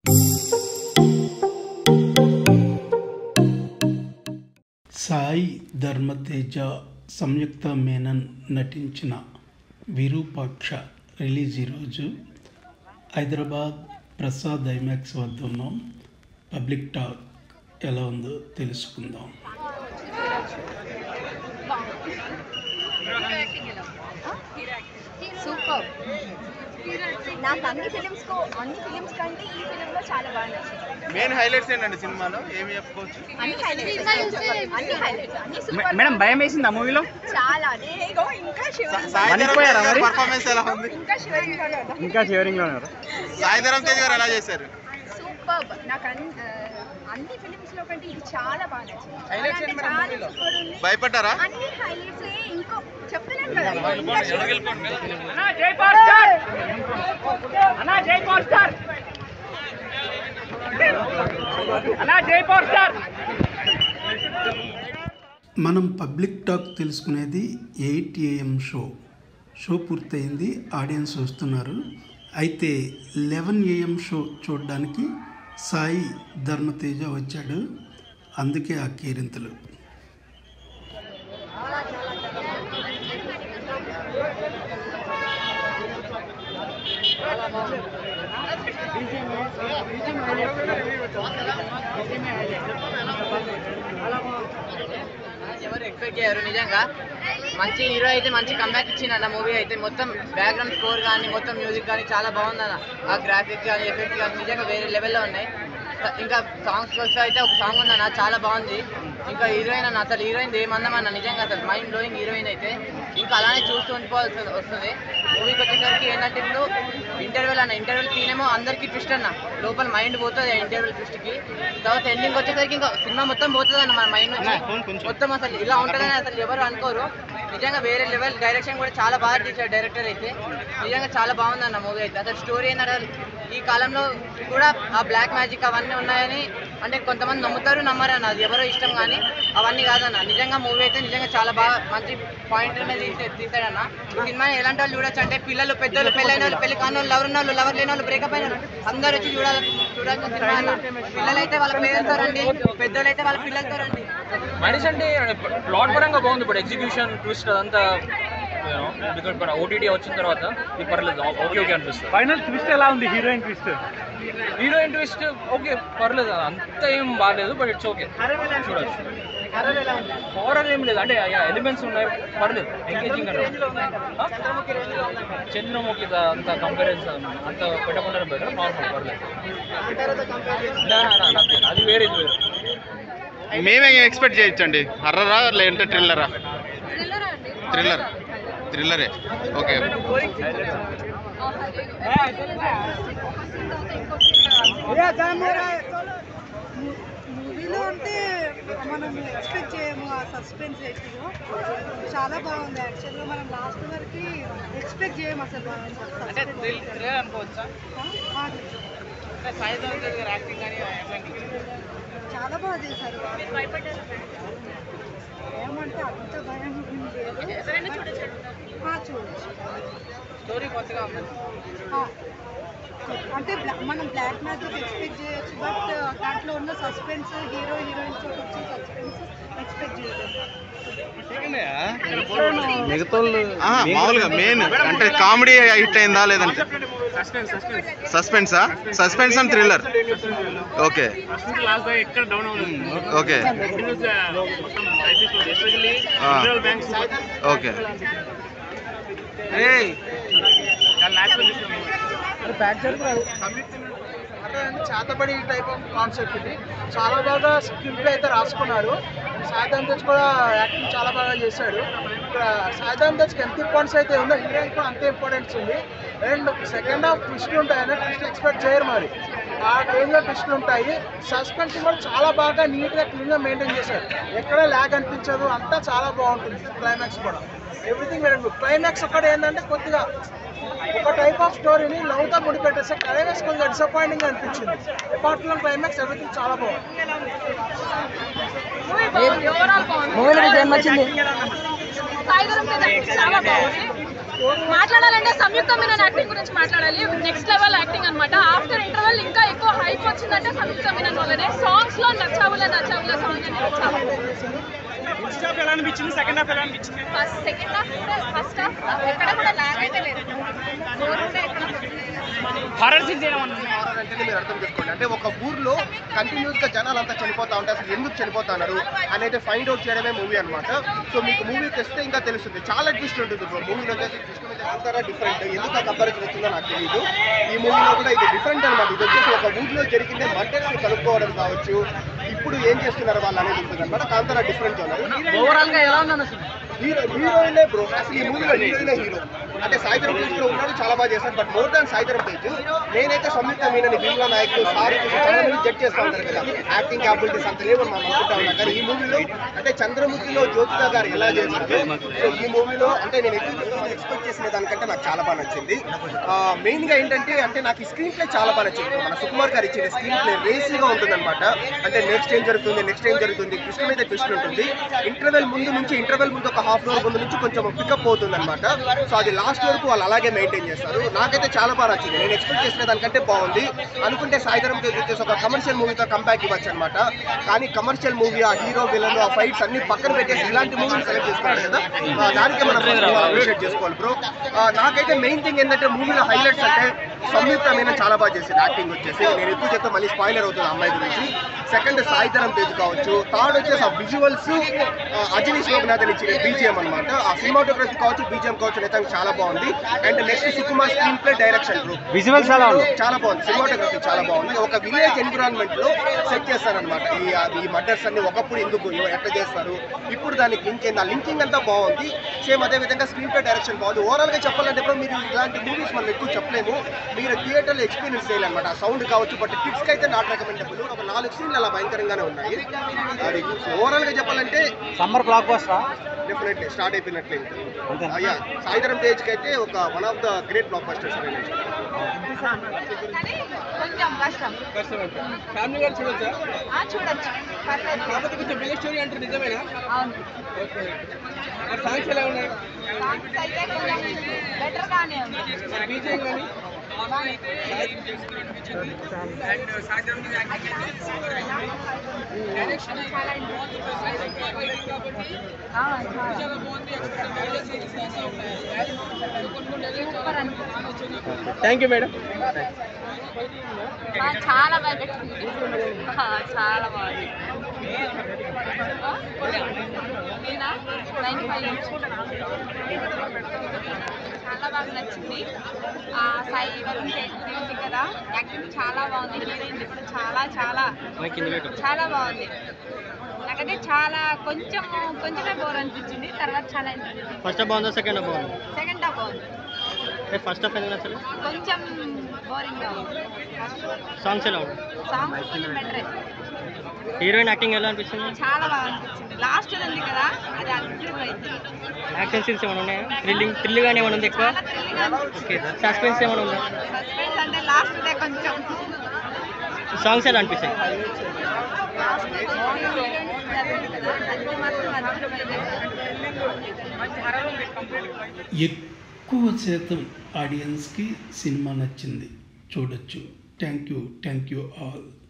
సాయి ధర్మతేజ సంయుక్త మేనన్ నటించిన విరూపాక్ష రిలీజ్ ఈరోజు హైదరాబాద్ ప్రసాద్ ఐమాక్స్ వద్ద ఉన్నాం పబ్లిక్ టాక్ ఎలా ఉందో తెలుసుకుందాం సూపర్ నాకు అన్ని ఫిలిమ్స్ అన్ని ఫిలిమ్స్ కంటే ఈ ఫిలిం లో చాలా బాగా నచ్చింది మెయిన్ హైలైట్స్ ఏంటండి సినిమాలో ఏమి చెప్పుకోవచ్చు అన్ని హైలైట్స్ అన్ని హైలైట్స్ అన్ని సూపర్ మేడం భయం వేసింది ఆ మూవీలో చాలా అదే ఇగో ఇంకా శివరింగ్ మర్చిపోయారా మరి? పర్ఫార్మెన్స్ ఎలా ఉంది ఇంకా శివరింగ్ లోనే ఉందా ఇంకా షివరింగ్ లో ఉన్నారు సాయిధరం తేజ్ గారు ఎలా చేశారు సూపర్ నాకు అన్ని ఆ, అన్ని ఫిలిమ్స్ లో కంటే ఇది చాలా బాగా నచ్చింది Highlights చాలా ఏంటి అంటే మేడం చాలా movie లో? సూపర్ ఉంది భయపడ్డారా అన్ని హైలైట్స్ ఇంకో చెప్తున్నాను కదా ఇగో ఇంకా శివరింగ్ మనం పబ్లిక్ టాక్ తెలుసుకునేది ఎయిట్ ఏఎం షో షో పూర్తయింది ఆడియన్స్ వస్తున్నారు అయితే లెవెన్ ఏఎం షో చూడడానికి సాయి ధర్మతేజ వచ్చాడు అందుకే ఆ కేరింతలు ఎవరు ఎక్స్పెక్ట్ చేయరు నిజంగా మంచి హీరో అయితే మంచి కంబ్యాక్ ఇచ్చిందన్న మూవీ అయితే మొత్తం బ్యాక్గ్రౌండ్ స్కోర్ కానీ మొత్తం మ్యూజిక్ కానీ చాలా బాగుందన్న ఆ గ్రాఫిక్స్ కానీ ఎఫెక్ట్స్ కానీ నిజంగా వేరే లెవెల్లో ఉన్నాయి ఇంకా సాంగ్స్ వస్తే అయితే ఒక సాంగ్ ఉందన్న చాలా బాగుంది ఇంకా హీరోయిన్ అన్న అసలు హీరోయిన్ ఏమన్నామన్న నిజంగా అసలు మైండ్ బ్లోయింగ్ హీరోయిన్ అయితే ఇంకా అలానే చూస్తూ ఉండిపోవాల్సి వస్తుంది మూవీకి వచ్చేసరికి ఏంటంటే ఇప్పుడు ఇంటర్వెల్ అన్న ఇంటర్వెల్ సీనేమో అందరికీ ట్విస్ట్ అన్న లోపల మైండ్ పోతుంది ఆ ఇంటర్వెల్ ట్విస్ట్కి తర్వాత ఎండింగ్ వచ్చేసరికి ఇంకా సినిమా మొత్తం పోతుంది అన్న మన మైండ్ నుంచి మొత్తం అసలు ఇలా ఉంటుందని అసలు ఎవరు అనుకోరు నిజంగా వేరే లెవెల్ డైరెక్షన్ కూడా చాలా బాగా తీశాడు డైరెక్టర్ అయితే నిజంగా చాలా బాగుంది అన్న మూవీ అయితే అసలు స్టోరీ ఏంటంటే ఈ కాలంలో కూడా ఆ బ్లాక్ మ్యాజిక్ అవన్నీ ఉన్నాయని అంటే కొంతమంది నమ్ముతారు నమ్మరు అన్న అది ఎవరో ఇష్టం కానీ అవన్నీ కాదన్న నిజంగా మూవీ అయితే నిజంగా చాలా బాగా మంచి పాయింట్ మీద తీసే తీసాడన్న ఈ సినిమా ఎలాంటి వాళ్ళు చూడొచ్చు అంటే పిల్లలు పెద్దలు పెళ్ళైన వాళ్ళు పెళ్లి కాని వాళ్ళు లవర్ ఉన్న వాళ్ళు లవర్ లేని వాళ్ళు బ్రేకప్ అయిన వాళ్ళు అందరూ వచ్చి చూడాలి చూడాల్సిన సినిమా అన్న పిల్లలు అయితే వాళ్ళ పేరెంట్తో రండి పెద్దలు అయితే వాళ్ళ పిల్లలతో రండి మనిషి అంటే ప్లాట్ పరంగా బాగుంది ఇప్పుడు ఎగ్జిక్యూషన్ ట్విస్ట్ అదంతా బికాస్ మన ఓటీటీ వచ్చిన తర్వాత ఇది పర్లేదు ఓకే ఓకే అనిపిస్తుంది ఫైనల్ ట్విస్ట్ ఎలా ఉంది heroine twist heroine twist okay పర్లేదు అంత ఏం బాగాలేదు బట్ ఇట్స్ ఓకే చూడొచ్చు హారర్ ఏం లేదు అంటే ఎలిమెంట్స్ ఉన్నాయి పర్లేదు ఎంగేజింగ్ అంటే చంద్రముఖి ద- అంత కంపారిజన్ అంత పెట్టకుండా బెటర్ నార్మల్ పర్లేదు నా, నా, nothing. అది వేరే ఇది వేరే మేమే ఎక్స్పెక్ట్ చేయొచ్చండి హర్రరా లేదంటే థ్రిల్లరా థ్రిల్లర్ థ్రిల్లరే ఓకే మూవీలో అంటే మనం ఎక్స్పెక్ట్ చేయము ఆ సస్పెన్స్ ఎక్కువ చాలా బాగుంది యాక్చువల్గా మనం లాస్ట్ వరకు ఎక్స్పెక్ట్ చేయము అసలు అంటే థ్రిల్లర్ అనుకోవచ్చా సాయి ధరమ్ తేజ్ గారి యాక్టింగ్ కానీ చాలా బాగా చేశారు ఏమంటే అంత భయం లేదు. ఆ, చూడొచ్చు స్టోరీ కొత్తగా ఉంది ఆ, అంటే బ్లా- మనం బ్లాక్ మ్యాజిక్ ఎక్స్పెక్ట్ చేయొచ్చు బట్ దాంట్లో ఉన్న సస్పెన్స్ హీరో హీరోయిన్స్ వచ్చే సస్పెన్స్ ఎక్స్పెక్ట్ చేయలేదు ఆహా, మామూలుగా మెయిన్ అంటే కామెడీ హిట్ అయిందా లేదంటే సస్పెన్సా suspense and thriller okay okay ఆ. ఓకే అంటే చేతబడి టైప్ ఆఫ్ కాన్సెప్ట్ ఇది చాలా బాగా స్క్రీన్ ప్లే అయితే రాసుకున్నాడు సాయిధం తేజ్ కూడా యాక్టింగ్ చాలా బాగా చేశాడు ఇక్కడ సాయిధం తేజ్కి ఎంత ఇంపార్టెన్స్ అయితే ఉందో హీరోయిన్ కూడా అంతే ఇంపార్టెన్స్ ఉంది అండ్ సెకండ్ హాఫ్ ట్విస్ట్ ఉంటాయని ట్విస్ట్ ఎక్స్పెక్ట్ చేయరు మరి ఆ రేంజ్లో ట్విస్ట్ ఉంటాయి సస్పెన్స్ కూడా చాలా బాగా నీట్గా క్లీన్గా మెయింటైన్ చేశారు ఎక్కడ ల్యాగ్ అనిపించదు అంతా చాలా బాగుంటుంది క్లైమాక్స్ కూడా ఎవ్రీథింగ్ వెరీ గుడ్ క్లైమాక్స్ ఒక్కటి ఏంటంటే కొద్దిగా ఒక టైప్ ఆఫ్ స్టోరీని లవ్తో ముడిపెట్టేస్తే క్లైమాక్స్ కొంచెం డిసప్పాయింటింగ్ అనిపించింది అపార్ట్ ఫ్రమ్ క్లైమాక్స్ ఎవ్రీథింగ్ చాలా బాగుంది సాయిధరం తేజ్ యాక్టింగ్ చాలా బాగుంది మాట్లాడాలంటే సంయుక్త మీనన్ యాక్టింగ్ గురించి మాట్లాడాలి నెక్స్ట్ లెవెల్ యాక్టింగ్ అన్నమాట ఆఫ్టర్ ఇంటర్వెల్ ఇంకా ఎక్కువ హైప్ సంయుక్త మీనన్ వల్లనే సాంగ్స్ లో నచ్చావులే నచ్చావులే సాంగ్ అనేది చాలా ఫస్ట్ హాఫ్ ఎలా అనిపించింది సెకండ్ హాఫ్ ఎలా అనిపించింది ఫస్ట్ సెకండ్ హాఫ్ కూడా ఫస్ట్ హాఫ్ ఎక్కడ కూడా లాగ్ అయితే లేదు బోర్ కూడా ఎక్కడ హారర్ సీన్స్ ఏమన్నా అంటే మీరు అర్థం చేసుకోండి అంటే ఒక ఊర్లో కంటిన్యూస్ గా జనాలు అంతా చనిపోతా ఉంటే అసలు ఎందుకు చనిపోతున్నారు అనేది ఫైండ్ అవుట్ చేయడమే మూవీ అన్నమాట సో మీకు మూవీ తెస్తే ఇంకా తెలుస్తుంది చాలా ట్విస్ట్ ఉంటుంది బ్రో మూవీలో వచ్చేసి ట్విస్ట్ మీద అంతారా డిఫరెంట్ ఎందుకు ఆ కంపారిజన్ వచ్చిందో నాకు తెలియదు ఈ మూవీలో కూడా ఇది డిఫరెంట్ అనమాట ఇది వచ్చేసి ఒక ఊర్లో జరిగిందే మర్డర్స్ ని కలుపుకోవడం కావచ్చు ఇప్పుడు ఏం చేస్తున్నారు వాళ్ళు అనేది ఉంటుంది అనమాట కాంతారా డిఫరెంట్ ఉన్నారు ఓవరాల్ గా ఎలా ఉందన్న హీరో హీరోయినే బ్రో అసలు ఈ మూవీలో హీరోయినే హీరో అంటే సాయిధరం తేజ్ లో ఉన్నాడు చాలా బాగా చేశాడు but more than Sai Dharam Tej నేనైతే సంయుక్త మీనని బిల్లా నాయకులు సారీ చూసి చాలా మంది జడ్జ్ చేస్తా ఉంటారు కదా యాక్టింగ్ క్యాపబిలిటీస్ అంత లేవు మనం అనుకుంటా ఉన్నాం కానీ ఈ మూవీలో అంటే చంద్రముఖిలో జ్యోతిక గారు ఎలా చేశారు సో ఈ మూవీలో అంటే నేను ఎక్కువ ఎక్స్పెక్ట్ చేసిన దానికంటే నాకు చాలా బాగా నచ్చింది మెయిన్ గా ఏంటంటే అంటే నాకు ఈ స్క్రీన్ ప్లే చాలా బాగా నచ్చింది మన సుకుమార్ గారు ఇచ్చిన స్క్రీన్ ప్లే రేసీగా ఉంటుంది అనమాట అంటే నెక్స్ట్ ఏం జరుగుతుంది నెక్స్ట్ ఏం జరుగుతుంది ట్విస్ట్ మీద ట్విస్ట్ ఉంటుంది ఇంటర్వెల్ ముందు నుంచి ఇంటర్వెల్ ముందు ఒక హాఫ్ అవర్ ముందు నుంచి కొంచెం పికప్ అవుతుంది అనమాట సో అది లాస్ట్ వరకు వాళ్ళు అలాగే మెయింటైన్ చేస్తారు నాకైతే చాలా బాగా నచ్చింది నేను ఎక్స్పెక్ట్ చేసిన దానికంటే బాగుంది అనుకుంటే సాయంత్రం తేజ్ వచ్చేసి ఒక కమర్షియల్ మూవీతో కంబ్యాక్ ఇవ్వచ్చు అనమాట కానీ కమర్షియల్ మూవీ ఆ హీరో విలన్ ఆ ఫైట్స్ అన్ని పక్కన పెట్టేసి ఇలాంటి మూవీని సెలెక్ట్ చేసుకున్నాడు కదా ఆ, దానికే మనం అప్రిషియేట్ చేసుకోవాలి బ్రో నాకైతే మెయిన్ థింగ్ ఏంటంటే మూవీలో హైలైట్స్ అంటే సంయుక్త మీద చాలా బాగా చేసింది యాక్టింగ్ వచ్చేసి నేను ఎక్కువ చెప్తే మళ్ళీ స్పాయిలర్ అవుతుంది ఆ అమ్మాయి గురించి సెకండ్ సాయిధరం తేజ్ కావచ్చు థర్డ్ వచ్చేసి ఆ విజువల్స్ అజనీష్ లోకనాథన్ ఇచ్చిన బీజిఎం అనమాట ఆ సినిమాటోగ్రఫీ కావచ్చు బీజిఎం కావచ్చు నిజంగా చాలా బాగుంది and next Sukumar screenplay direction group Visuals ఎలా ఉన్నాయి? చాలా బాగుంది సినిమాటోగ్రఫీ చాలా బాగుంది ఒక విలేజ్ ఎన్విరాన్మెంట్ లో సెట్ చేస్తారనమాట ఈ ఈ మర్డర్స్ అన్ని ఒకప్పుడు ఎందుకు ఎట్లా చేస్తారు ఇప్పుడు దానికి లింక్ ఏంది ఆ లింకింగ్ అంతా బాగుంది సేమ్ అదే విధంగా స్క్రీన్ ప్లే డైరెక్షన్ బాగుంది ఓవరాల్ గా చెప్పాలంటే ఇప్పుడు మీరు ఇలాంటి మూవీస్ మనం ఎక్కువ చెప్పలేము మీరు థియేటర్లో ఎక్స్పీరియన్స్ చేయాలన్నమాట ఆ సౌండ్ కావచ్చు బట్ కిడ్స్ కి అయితే నాట్ రికమెండబుల్ ఒక నాలుగు సీన్లు అలా భయంకరంగానే ఉన్నాయి అది ఓవరాల్ గా చెప్పాలంటే సమ్మర్ బ్లాక్ బస్టా డెఫినెట్లీ స్టార్ట్ అయిపోయినట్లే ఉంటుంది అయ్యా సాయంత్రం తేజ్ కి అయితే ఒక one of the great blockbusters కానీ కొంచెం కష్టం ఫ్యామిలీ గారు చూడొచ్చా ఆ, చూడొచ్చు పర్లేదు కాకపోతే కొంచెం బిగ్ స్టోరీ అంటే నిజమేనా అవును ఓకే సాంగ్స్ ఎలా ఉన్నాయి సాంగ్స్ అయితే కొంచెం బెటర్ గానే ఉంది బీజేం కానీ చాలా ఆ, చాలా. సూపర్ అనిపించింది థ్యాంక్ యూ మేడం ఆ, చాలా బాగా పెట్టింది ఆ, చాలా బాగుంది ఆ? నేనా నైన్టీ ఫైవ్ చాలా బాగా నచ్చింది ఆ, సాయి వరుణ్ తేజ్ మ్యూజిక్ కదా యాక్టింగ్ చాలా బాగుంది హీరోయిన్ కూడా చాలా చాలా చాలా బాగుంది నాకైతే చాలా కొంచెం కొంచెమే బోర్ అనిపించింది తర్వాత చాలా ఫస్ట్ హాఫ్ బాగుందా సెకండ్ హాఫ్ బాగుందా సెకండ్ హాఫ్ బాగుంది ఫస్ట్ హాఫ్ ఎందుకు నచ్చలేదు కొంచెం బోరింగ్ గా ఉంది సాంగ్స్ ఎలా ఉన్నాయి సాంగ్స్ కొంచెం బెటరే హీరోయిన్ యాక్టింగ్ ఎలా అనిపించింది చాలా బాగా అనిపించింది లాస్ట్ ఉంది కదా అది అద్భుతమైంది యాక్షన్ సీన్స్ ఏమైనా ఉన్నాయా థ్రిల్లింగ్ థ్రిల్ గానే ఏమైనా ఉంది ఎక్కువ చాలా థ్రిల్లింగ్ అనిపించింది ఓకే సస్పెన్స్ ఏమైనా ఉందా సస్పెన్స్ అంటే లాస్ట్ డే కొంచెం సాంగ్స్ ఎలా అనిపించాయి లాస్ట్ డే కొంచెం హీరోయిన్స్ జరుగుతుంది కదా అది మాత్రం అద్భుతమైంది ఎక్కువ శాతం ఆడియన్స్కి సినిమా నచ్చింది చూడొచ్చు thank you thank you all